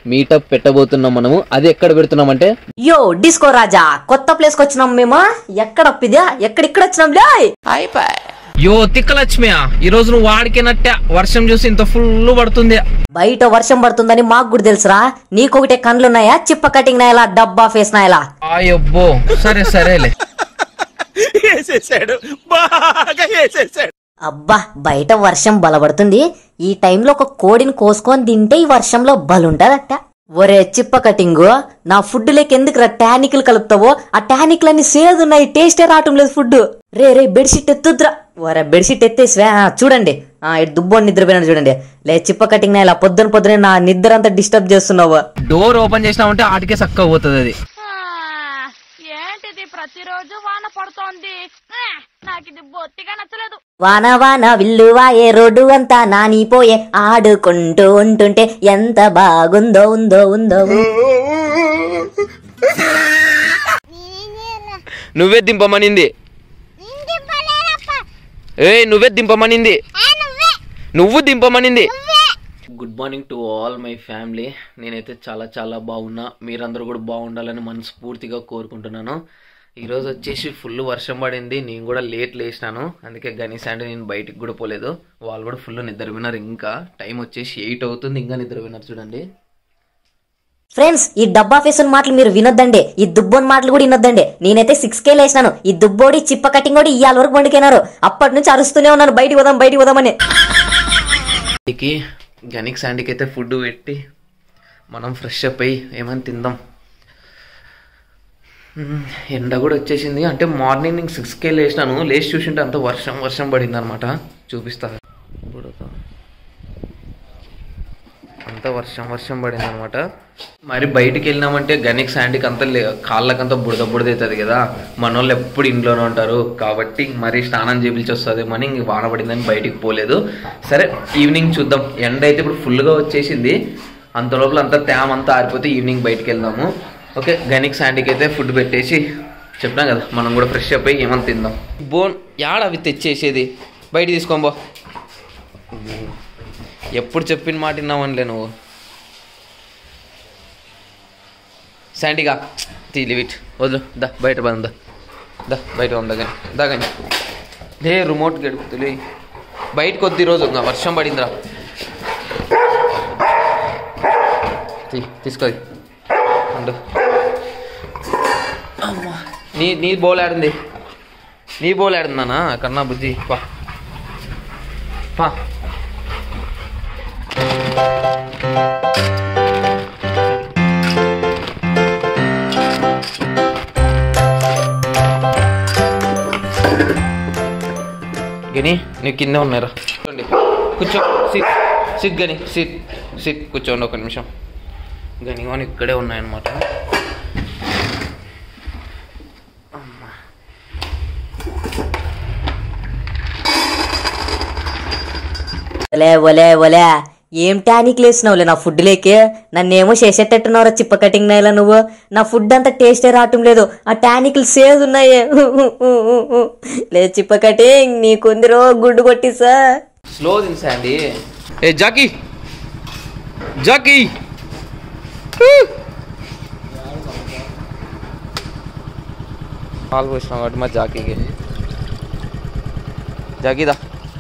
Meetup పెట్టబోతున్నాం మనము అది ఎక్కడ పెడుతున్నాం అంటే యో డిస్కో రాజా కొత్త ప్లేస్ కి వచ్చినాం మేము ఎక్కడ అప్పిదా ఎక్కడిక్కడ వచ్చినాం లే యో తిక్కలక్ష్మియా ఈ రోజు నువ్వు వాడికినట్టే వర్షం చూసి ఇంత ఫుల్ పడుతుంది బయట వర్షం పడుతుందని మాకు కూడా తెలుసురా నీకొకటే కండ్లున్నాయా చిప్ప కటింగ్ నాయలా డబ్బా ఫేస్ నాయలా అయ్యబ్బో సరే సరేలే అబ్బా బయట వర్షం బలపడుతుంది ఈ టైంలో ఒక కోడిని కోసుకొని తింటే ఈ వర్షంలో బలుంటదట ఒరే చిప్ప కటింగు నా ఫుడ్ లేక ఎందుకురా టానిక్లు కలుపుతావో ఆ టానిక్లన్నీ సేదున్నాయి టేస్టే రావటం లేదు ఫుడ్ రే రే బెడ్షీట్ ఎత్తుద్రా ఒరే బెడ్షీట్ ఎత్తేసివా ఆ, చూడండి ఆ ఇటు దుబ్బోని నిద్రపోయినాడు చూడండి లే చిప్ప కటింగ్ నా ఇలా పొద్దున పొద్దునే నా నిద్ర అంతా డిస్టర్బ్ చేస్తున్నావు డోర్ ఓపెన్ చేసినామంటే ఆటికే చక్కగా పోతుంది అది ఆ, ఏంటిది ప్రతిరోజు వాన పడుతోంది ఆ, నాకు ఇది బొత్తిగా నచ్చలేదు వాన వాన విల్లువాయే రోడ్డు అంతా నానిపోయే ఆడుకుంటూ ఉంటుంటే ఎంత బాగుందో ఉందో ఉందో నువ్వే దింపమనింది ఏ నువ్వే దింపమనింది నువ్వు దింపమనింది good morning to all my family నేనైతే చాలా చాలా బాగున్నా మీరందరూ కూడా బాగుండాలని మనస్ఫూర్తిగా కోరుకుంటున్నాను ఈరోజు వచ్చేసి ఫుల్ వర్షం పడింది నేను కూడా లేట్ లేచినాను అందుకే గణేష్ అంటే నేను బయటికి కూడా పోలేదు వాళ్ళు కూడా ఫుల్ నిద్రపోయినారు ఇంకా టైం వచ్చేసి ఎయిట్ అవుతుంది ఇంకా నిద్రపోయినారు చూడండి ఫ్రెండ్స్ ఈ డబ్బా ఫేసన్ మాటలు మీరు వినొద్దండి ఈ దుబ్బోని మాటలు కూడా వినొద్దండి నేనైతే సిక్స్ కే లేసినాను ఈ దుబ్బోడి చిప్ప కటింగ్ కూడా ఇవాళ వరకు వండుకున్నారు అప్పటి నుంచి అరుస్తూనే ఉన్నాను బయటికి పోదాం బయటికి పోదామని ఇంటికి గనిక్ శాండీకి అయితే ఫుడ్ పెట్టి మనం ఫ్రెష్ అప్ అయ్యి ఏమైనా తిందాం మ్మ్, ఎండ కూడా వచ్చేసింది అంటే మార్నింగ్ నేను సిక్స్కే లేచినాను లేచి చూసింటే అంత వర్షం వర్షం పడింది అనమాట చూపిస్తా ఇప్పుడు ఒక- అంత వర్షం వర్షం పడింది అనమాట మరి బయటికి వెళ్ళినామంటే గనిక్ శాండీకి అంత లే- కాళ్ళకంతా బుడద బుడద అవుతుంది కదా మన వాళ్ళు ఎప్పుడు ఇంట్లోనే ఉంటారు కాబట్టి మరి స్నానం చేపించి వస్తుంది మని ఇంక వాన పడిందని బయటికి పోలేదు సరే ఈవినింగ్ చూద్దాం ఎండ అయితే ఇప్పుడు ఫుల్గా వచ్చేసింది అంత లోపల అంతా తేమ అంతా ఆరిపోతే ఈవినింగ్ బయటికి వెళ్దాము ఓకే గనిక్ శాండీకి అయితే ఫుడ్ పెట్టేసి చెప్పినాం కదా మనం కూడా ఫ్రెష్ అప్ అయ్యి ఏమని తిందాం బోన్ యాడ అవి తెచ్చేసేది బయట తీసుకోబో ఎప్పుడు చెప్పిన మాట విన్నావనిలే నువ్వు శాండీగా తీలివిట్ వదులు దా బయట బంద దా బయట ఉందా కానీ దా కానీ లే రిమోట్ గడుపుతులే బయట కొద్ది రోజు ఇంకా వర్షం పడిందిరా తీ తీసుకో ఉండు అమ్మా నీ నీ బౌల్ ఆడింది నీ బౌల్ ఆడిందానా కన్నా బుజ్జి పా పా గని నీకు కింద ఉన్నారా చూడండి కూర్చో సిట్ సిట్ గని సిట్ సిట్ కూర్చోండి ఒక నిమిషం గని కానీ ఇక్కడే ఉన్నాయన్నమాట ఒలే ఒలే ఒలే ఏం టానిక్ లేసినావులే నా ఫుడ్ లేకే నన్నేమో చేసేటట్టున్నారా చిప్ప కటింగ్ నాయలా నువ్వు నా ఫుడ్ అంతా టేస్టే రావటం లేదు ఆ టానిక్లు సేదు ఉన్నాయే లే చిప్ప కటింగ్ నీకుందిరో గుడ్డు కొట్టిసా స్లో తినసండి ఏ జాకీ జాకీ పాలు పోసినాం కాబట్టి మా జాకీకి జాకీదా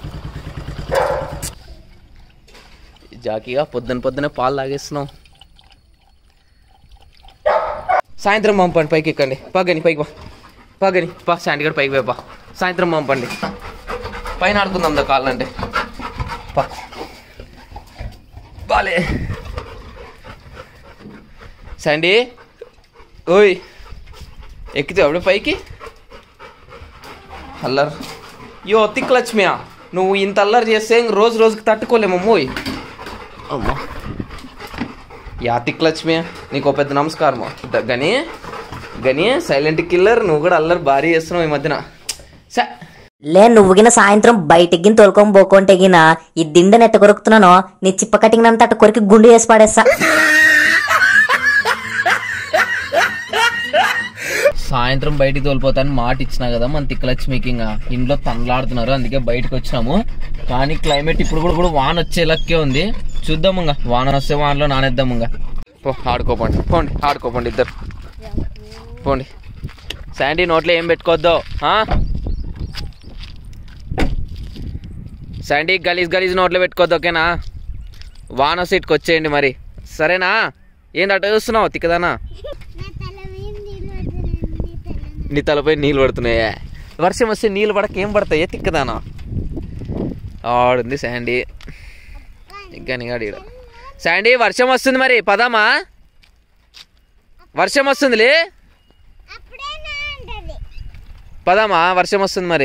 జాకీగా పొద్దున పొద్దునే పాలు తాగేస్తున్నాం సాయంత్రం పంపండి పైకి ఎక్కండి పగని పైకి పా పగని పా శాండిగడ్ పైకి పోయి పా సాయంత్రం పంపండి పైన ఆడుకుందాం దా కాళ్ళంటే పా బాలే శాండీ ఓయ్ ఎక్కితే అప్పుడు పైకి అల్లర్ యో తిక్ లక్ష్మియా నువ్వు ఇంత అల్లరి చేస్తే ఇంక రోజు రోజుకి తట్టుకోలేమమ్మోయ్ అమ్మా యా తిక్ లక్ష్మి నీకు ఒక పెద్ద నమస్కారం గని గని సైలెంట్ కిల్లర్ నువ్వు కూడా అల్లరి భారీ చేస్తున్నావు ఈ మధ్యన సా లే నువ్వు గిన సాయంత్రం బయటికి గిన తోలుకొని పోకుంటే గిన ఈ దిండని ఎట్ట కొరుకుతున్నానో నీ చిప్ప కటింగ్ అంతా అట్ట కొరికి గుండు వేసి పాడేస్తా సాయంత్రం బయటికి తోలిపోతాను మాట ఇచ్చినా కదా మన తిక్కలక్ష్మికి ఇంకా ఇంట్లో తనలాడుతున్నారు అందుకే బయటకు వచ్చినాము కానీ క్లైమేట్ ఇప్పుడు కూడా కూడా వాన వచ్చే లక్కే ఉంది చూద్దాం ఇంకా వాన వస్తే వానలో నానేద్దాం ఇంకా పో ఆడుకోపండి పోండి ఆడుకోపండి ఇద్దరు పోండి శాండీ నోట్లో ఏం పెట్టుకోవద్దు ఆ? శాండీ గలీజ్ గలీజ్ నోట్లో పెట్టుకోవద్దు ఓకేనా వాన సీట్కి వచ్చేయండి మరి సరేనా ఏంది అట్ట చూస్తున్నావు తిక్కదానా నీ తలపై నీళ్ళు పడుతున్నాయా వర్షం వస్తే నీళ్ళు పడక ఏం పడతాయి తిక్కదానా ఆడుంది శాండీ గనిగాడు ఈడ శాండీ వర్షం వస్తుంది మరి పదామా వర్షం వస్తుందిలే పదామా వర్షం వస్తుంది మరి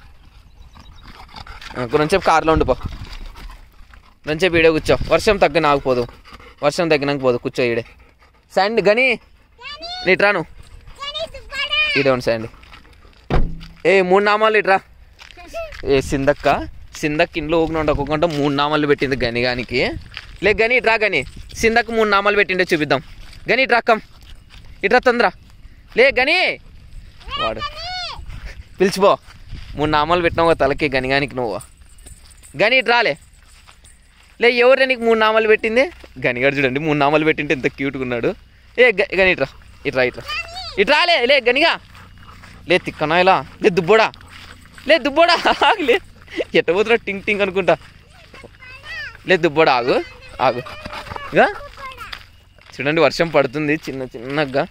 కొంచెంసేపు కార్లో ఉండిపో కొంచెంసేపు ఈడే కూర్చో వర్షం తగ్గిన ఆగిపోదు వర్షం తగ్గినాక పోదు కూర్చో ఈడే శాండీ గని నీట్రాను ఈడే ఉండి శాండీ ఏ మూడు నామాలు ఇట్రా ఏ సిందక్క సిందక్క ఇంట్లో ఊగిన ఉండకుండా మూడు నామాలు పెట్టింది గని గానికి లే గని ఇట్రా గని సిందక్క మూడు నామాలు పెట్టిండే చూపిద్దాం గని ఇట్రా అక్కం ఇట్రా తొందర లే గని వాడు పిలిచిపో మూడు నామాలు పెట్టినావు తలకి గనిగానికి నువ్వు గని ఇట్రాలే లే ఎవరే నీకు మూడు నామాలు పెట్టింది గనిగాడు చూడండి మూడు నామాలు పెట్టింటే ఎంత క్యూట్గా ఉన్నాడు ఏ గ- గని ఇట్రా ఇట్రా ఇట్రా ఇట్రాలే లే గనిగా లే తిక్కనా ఇలా లే దుబ్బోడా లే దుబ్బోడా ఆగు లే ఎట్ట పోతున్నా టింగ్ టింగ్ అనుకుంటా లే దుబ్బోడా ఆగు ఆగు ఇక చూడండి వర్షం పడుతుంది చిన్న చిన్నగా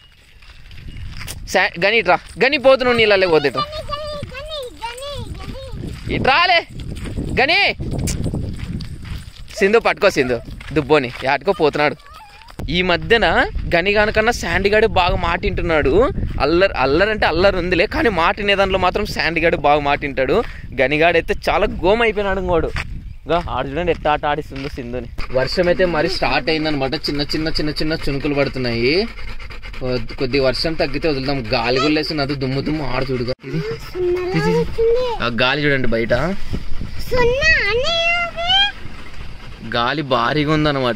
సా గని ఇట్రా గని పోతున్నావు నీళ్ళలే పోతేట ఇట్రాలే గని సింధు పట్టుకో సింధు దుబ్బోని యాటికో పోతున్నాడు ఈ మధ్యన గనిగాని కన్నా శాండిగాడు బాగా మాటింటున్నాడు అల్లరి అల్లరి అంటే అల్లరి ఉందిలే కానీ మాటినే దాంట్లో మాత్రం శాండిగాడు బాగా మాటింటాడు గనిగాడు అయితే చాలా గోమ అయిపోయినాడు ఇంకోడు గా ఆడు చూడండి ఎట్ట ఆట ఆడిస్తుందో సింధుని వర్షం అయితే మరి స్టార్ట్ అయిందనమాట చిన్న చిన్న చిన్న చిన్న చునుకులు పడుతున్నాయి కొద్ది- కొద్ది వర్షం తగ్గితే వదులుదాం గాలి గుల్లేసి అది దుమ్ము దుమ్ము ఆడు చూడుగా ఇది ఇది, ఇది. ఆ గాలి చూడండి బయట గాలి భారీగా ఉందన్నమాట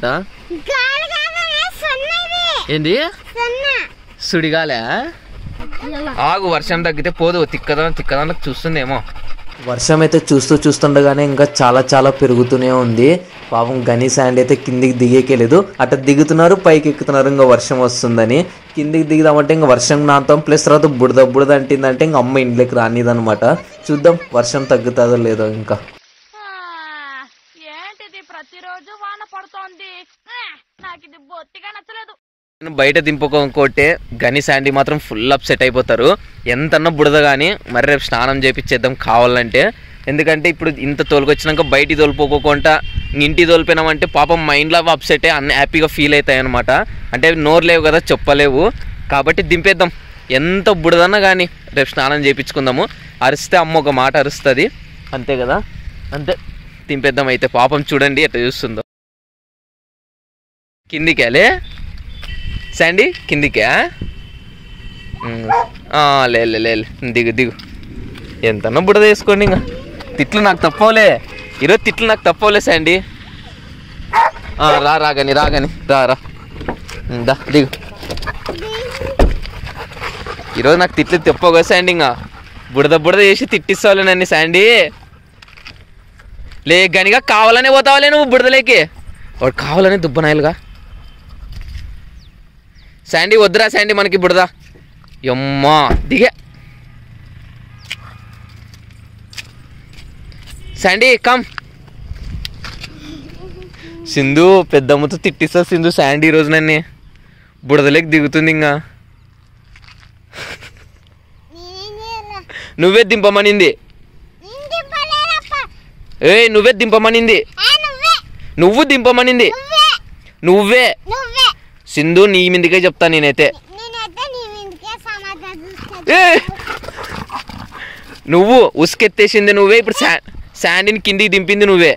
ఏంది సుడిగాలే ఆగు వర్షం తగ్గితే పోదు తిక్కదా తిక్కదా చూస్తుందేమో వర్షం అయితే చూస్తూ చూస్తుండగానే ఇంకా చాలా చాలా పెరుగుతూనే ఉంది పాపం గని శాండ్ అయితే కిందికి దిగేకెలేదు అట్ట దిగుతున్నారు పైకి ఎక్కుతున్నారు ఇంకా వర్షం వస్తుందని కిందికి దిగుదామంటే ఇంకా వర్షం నాంతాం ప్లస్ తర్వాత బుడద బుడద అంటిందంటే ఇంకా అమ్మ ఇంట్లోకి రానిదనమాట చూద్దాం వర్షం తగ్గుతుందో లేదో ఇంకా ఆ, ఏంటిది ప్రతిరోజు వాన పడుతోంది ఆ, నాకు ఇది బొత్తిగా నచ్చలేదు బయట దింపుకోకొట్టే గని శాండీ మాత్రం ఫుల్ అప్సెట్ అయిపోతారు ఎంతన్నా బుడద కానీ మరి రేపు స్నానం చేపించేద్దాం కావాలంటే ఎందుకంటే ఇప్పుడు ఇంత తోలుకొచ్చినాక బయట తోలుపోకోకుండా ఇంటి తోలిపోయినామంటే పాపం మైండ్లో అవి అప్సెట్ అన్ని హ్యాపీగా ఫీల్ అవుతాయి అనమాట అంటే నోరు లేవు కదా చెప్పలేవు కాబట్టి దింపేద్దాం ఎంత బుడదన్నా కానీ రేపు స్నానం చేయించుకుందాము అరిస్తే అమ్మ ఒక మాట అరుస్తుంది అంతే కదా అంతే దింపేద్దాం అయితే పాపం చూడండి ఎట్లా చూస్తుందో కిందికేలే శాండీ కిందికా ఉమ్. ఆ, లే లే లే లే. దిగు దిగు ఎంతన్నా బుడద వేసుకోండి ఇంకా తిట్లు నాకు తప్పవులే ఈరోజు తిట్లు నాకు తప్పవులే శాండీ ఆ, రా రాగని రాగని రా రా ఉమ్, దా దిగు ఈరోజు నాకు తిట్లు తెప్పవు కదా శాండీ ఇంకా బుడద బుడద చేసి తిట్టిస్తావులే నన్ను శాండీ లే గనిగా కావాలనే పోతావాలే నువ్వు బుడదలేకి వాడు కావాలనే దుబ్బనాయలుగా శాండీ వద్దురా శాండీ మనకి బుడదా యమ్మా దిగే శాండీ కమ్ సింధు పెద్దమ్మతో తిట్టిస్తా సింధు శాండీ ఈ రోజు నన్ను బుడదలేకి దిగుతుంది ఇంకా నువ్వే దింపమనింది ఏ నువ్వే దింపమనింది నువ్వు దింపమనింది నువ్వే సింధు నీ మీదకే చెప్తా నేనైతే ఏ! నువ్వు ఉసుకెత్తేసింది నువ్వే ఇప్పుడు శా శాండీని కిందికి దింపింది నువ్వే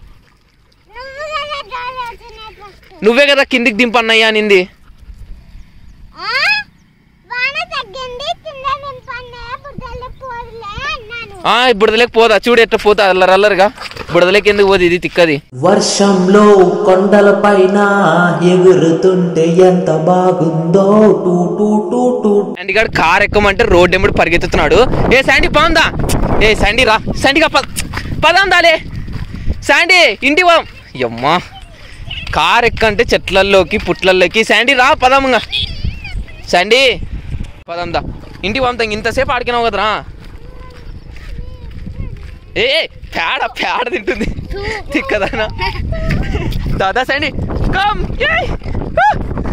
నువ్వే కదా కిందికి దింపన్నయ్యా అనింది ఆ బుడదలేక పోదా చూడు ఎట్లా పోతా అల్లరి అల్లరిగా బుడదలేక ఎందుకు పోదు ఇది తిక్కది వర్షంలో కొండల పైన ఎగురుతుంటే ఎంత బాగుందో టూ టూ టూ టూ శాండీ గారు కార్ ఎక్కమంటే రోడ్ ఎమ్మడి పరిగెత్తుతున్నాడు ఏ శాండీ పాందా ఏ శాండీ రా శాండీగా పద పదాం దాలే శాండీ ఇంటి పో యమ్మా కార్ ఎక్కంటే చెట్లల్లోకి పుట్లల్లోకి శాండీ రా పదముగా శాండీ పదందా ఇంటికి పంపుతాం ఇంతసేపు ఆడికినావు కదరా ఏ ఏ, పేడ పేడ తింటుంది తిక్కదానా దాదా శాండీ కమ్ ఏయ్ ఆ!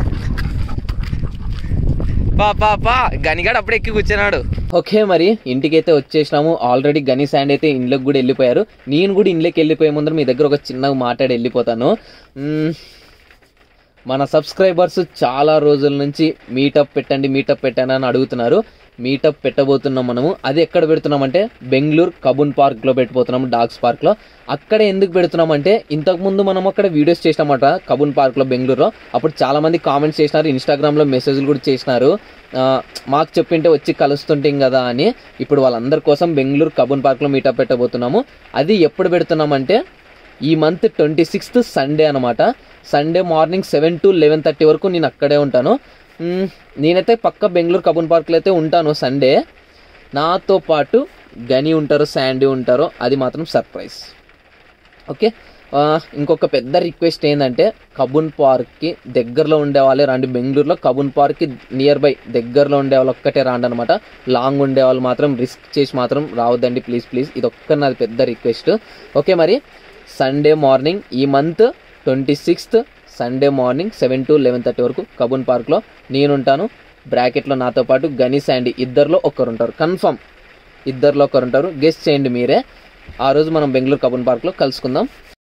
పా పా పా గనిగాడు అప్పుడే ఎక్కి కూర్చున్నాడు ఓకే మరి ఇంటికైతే వచ్చేసినాము ఆల్రెడీ గని శాండ్ అయితే ఇంట్లోకి కూడా వెళ్ళిపోయారు నేను కూడా ఇంట్లోకి వెళ్ళిపోయే ముందర మీ దగ్గర ఒక చిన్నగా మాట్లాడి వెళ్ళిపోతాను మ్మ్. మన సబ్స్క్రైబర్స్ చాలా రోజుల నుంచి మీటప్ పెట్టండి మీటప్ పెట్టండి అని అడుగుతున్నారు మీటప్ పెట్టబోతున్నాం మనము అది ఎక్కడ పెడుతున్నామంటే బెంగళూరు కబున్ పార్క్ లో పెట్టబోతున్నాము డాగ్స్ పార్క్ లో అక్కడ ఎందుకు పెడుతున్నామంటే ఇంతకు ముందు మనం అక్కడ వీడియోస్ చేసినామట కబున్ పార్క్ లో బెంగళూరులో అప్పుడు చాలా మంది కామెంట్స్ చేసినారు ఇన్స్టాగ్రామ్ లో మెసేజ్లు కూడా చేసినారు ఆ, మాకు చెప్పింటే వచ్చి కలుస్తుంటాం కదా అని ఇప్పుడు వాళ్ళందరి కోసం బెంగళూరు కబున్ పార్క్ లో మీటప్ పెట్టబోతున్నాము అది ఎప్పుడు పెడుతున్నామంటే ఈ మంత్ ట్వంటీ సిక్స్త్ సండే అనమాట Sunday morning seven to eleven thirty వరకు నేను అక్కడే ఉంటాను మ్మ్, నేనైతే పక్క బెంగళూరు కబున్ పార్క్లో అయితే ఉంటాను సండే నాతో పాటు గని ఉంటారు శాండీ ఉంటారు అది మాత్రం సర్ప్రైజ్ ఓకే ఆ, ఇంకొక పెద్ద రిక్వెస్ట్ ఏంటంటే కబున్ పార్క్కి దగ్గరలో ఉండే వాళ్ళే రండి బెంగళూరులో కబున్ పార్క్కి నియర్ బై దగ్గరలో ఉండే వాళ్ళు ఒక్కటే రాండి అనమాట లాంగ్ ఉండే వాళ్ళు మాత్రం రిస్క్ చేసి మాత్రం రావద్దండి ప్లీజ్ ప్లీజ్ ఇది ఒక్క నాది పెద్ద రిక్వెస్ట్ ఓకే మరి సండే మార్నింగ్ ఈ month twenty sixth Sunday morning seven to eleven thirty వరకు కబున్ పార్క్లో నేనుంటాను బ్రాకెట్లో నాతో పాటు గణేష్ అండ్ ఇద్దరిలో ఒకరు ఉంటారు కన్ఫర్మ్ ఇద్దరిలో ఒకరు ఉంటారు గెస్ట్ చేయండి మీరే ఆ రోజు మనం బెంగళూరు కబున్ పార్క్లో కలుసుకుందాం